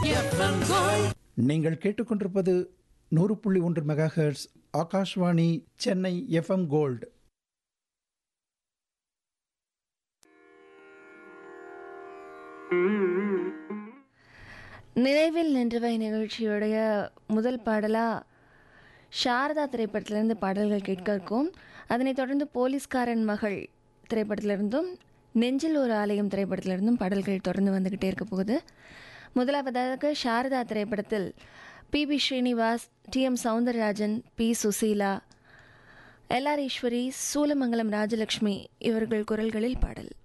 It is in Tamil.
எஃப்எம் கோல்ட் நீங்கள் கேட்டுக்கொண்டிருப்பது நூறு புள்ளி ஒன்று megahertz Akashvani Chennai FM gold நினைவில் நின்றவை நிகழ்ச்சியுடைய முதல் பாடலாக சாரதா திரைப்படத்திலிருந்து பாடல்கள் கேட்க இருக்கும் அதனைத் தொடர்ந்து போலீஸ்காரன் மகள் திரைப்படத்திலிருந்தும் நெஞ்சில் ஒரு ஆலயம் திரைப்படத்திலிருந்தும் பாடல்கள் தொடர்ந்து வந்துக்கிட்டே இருக்க போகுது முதலாவதாக சாரதா திரைப்படத்தில் P B Srinivas T M Soundararajan P Susheela LR Eswari Soolamangalam Rajalakshmi இவர்கள் குரல்களில் பாடல்